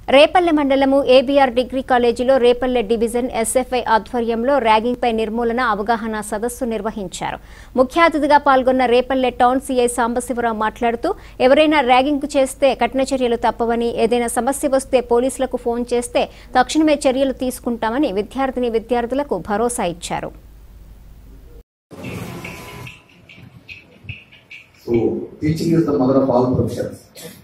రేపల్లె మండలము ABR degree కాలేజీలో Repalle division SFI ఆధ్వర్యంలో ర్యాగింగ్పై నిర్మూలన అవగాహన సదస్సు నిర్వహించారు ముఖ్య అతిథిగా పాల్గొన్న రేపల్లె టౌన్ సీఐ సాంబశివరావు మాట్లాడుతూ ఎవరైనా ర్యాగింగ్ చేస్తే కఠిన చర్యలు తప్పవని ఏదైనా సమస్య వస్తే పోలీసులకు ఫోన్ చేస్తే తక్షణమే చర్యలు తీసుకుంటామని విద్యార్థిని విద్యార్థులకు భరోసా ఇచ్చారు So teaching is the mother of all professions.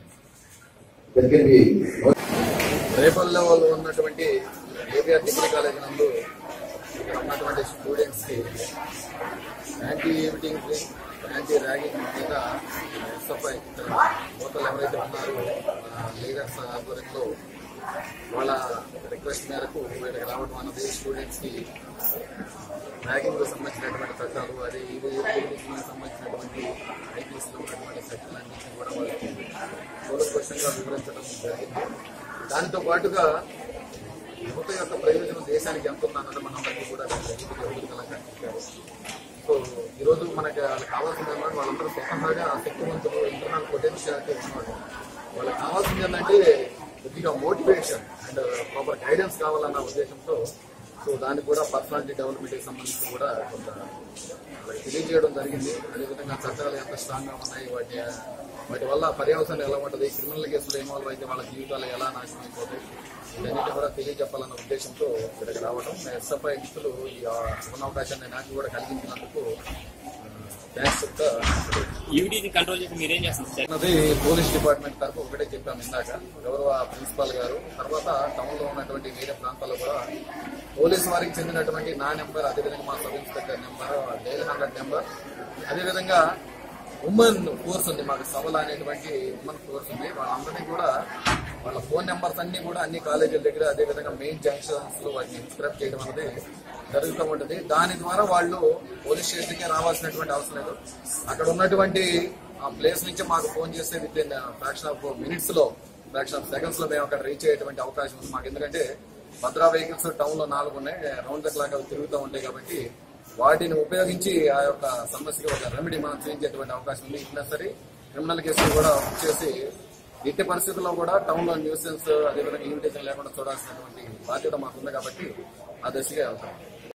There can be రేపల్లో వాళ్ళు ఉన్నటువంటి ఏబిఆర్ డిగ్రీ కాలేజ్ నందు ఇక్కడ ఉన్నటువంటి స్టూడెంట్స్ కి యాంటీ ఈవిటింగ్ యాంటీ ర్యాగింగ్ మీద ఎస్ఎఫ్ఐ ఇక్కడ లోకల్ ఎవరైతే ఉన్నారో లీడర్స్ ఆధ్వర్యంలో వాళ్ళ రిక్వెస్ట్ మేరకు వీళ్ళకి రావడం అన్నది స్టూడెంట్స్ కి ర్యాగింగ్ సంబంధించినటువంటి చట్టాలు అదే ఇది సంబంధించినటువంటి ఐపీఎస్ లో ఉన్నటువంటి చట్టాలన్నింటినీ కూడా వాళ్ళకి కూలంకషంగా వివరించడం జరిగింది దానితో పాటుగా యువత యొక్క ప్రయోజనం దేశానికి ఎంత ఉందన్నది మనందరికీ కూడా తెలియజేయగలం సో ఈరోజు మనకి వాళ్ళకి కావాల్సింది ఏంటంటే వాళ్ళందరూ స్వతహాగా శక్తివంతులు ఇంటర్నల్ పొటెన్షియాలిటీ ఉన్నవాళ్ళు వాళ్ళకి కావాల్సింది ఏంటంటే కొద్దిగా మోటివేషన్ అండ్ ప్రాపర్ గైడెన్స్ కావాలన్న ఉద్దేశంతో సో దానికి కూడా పర్సనాలిటీ డెవలప్మెంట్కి సంబంధించి కూడా కొంత వాళ్ళకి తెలియజేయడం జరిగింది అదేవిధంగా చట్టాలు ఎంత స్ట్రాంగ్ గా ఉన్నాయి వాటి వాటి వల్ల పర్యవసానం ఎలా ఉంటుంది క్రిమినల్ కేసులు ఇన్వాల్వ్ అయితే వాళ్ళ జీవితాలు ఎలా నాశనం అయిపోతాయి ఇవన్నీ కూడా తెలియజెప్పాలన్న ఉద్దేశంతో ఇక్కడికి రావడం ఎస్ఎఫ్ఐ వ్యక్తులు ఈ ఆ సువర్ణ అవకాశాన్ని నాకు కూడా కలిగించినందుకు థ్యాంక్స్ చెప్తా ఈవిడీని కంట్రోల్ చేసి మీరేం చేస్తారు సార్ అన్నది పోలీస్ డిపార్ట్మెంట్ తరఫు ఒకటే చెప్పాము ఇందాక గౌరవ ప్రిన్సిపాల్ గారు తర్వాత టౌన్ లో ఉన్నటువంటి వేరే ప్రాంతాల్లో కూడా పోలీస్ వారికి చెందినటువంటి నా నెంబర్ అదేవిధంగా మా sub inspector number dial hundred number అదేవిధంగా ఉమెన్ ఫోర్స్ ఉంది మాకు సవల అనేటువంటి ఉమెన్ ఫోర్స్ ఉంది వాళ్ళందరినీ కూడా వాళ్ళ ఫోన్ నెంబర్స్ అన్ని కూడా అన్ని కాలేజీల దగ్గర అదేవిధంగా మెయిన్ జంక్షన్స్ లో వాటిని ఇన్స్క్రైబ్ చేయడం అనేది జరుగుతూ ఉంటుంది దాని ద్వారా వాళ్ళు పోలీస్ స్టేషన్కి రావాల్సినటువంటి అవసరం లేదు అక్కడ ఉన్నటువంటి ఆ ప్లేస్ నుంచి మాకు ఫోన్ చేస్తే with in fraction of minutes లో ఫ్రాక్షన్ ఆఫ్ సెకండ్స్ లో మేము అక్కడ రీచ్ అయ్యేటువంటి అవకాశం ఉంది మాకు ఎందుకంటే భద్రా వెహికల్స్ టౌన్ లో నాలుగు ఉన్నాయి రౌండ్ ద క్లాక్ అవి తిరుగుతూ ఉంటాయి కాబట్టి వాటిని ఉపయోగించి ఆ యొక్క సమస్యకి ఒక రెమెడీ మనం చేయించేటువంటి అవకాశం ఉంది ఇట్లా సరే క్రిమినల్ కేసులు కూడా బుక్ చేసి ఎట్టి పరిస్థితుల్లో కూడా టౌన్ లో న్యూసెన్స్ అదేవిధంగా ఇన్విటేషన్ లేకుండా చూడాల్సినటువంటి బాధ్యత మాకుంది కాబట్టి ఆ దశగా వెళ్తాం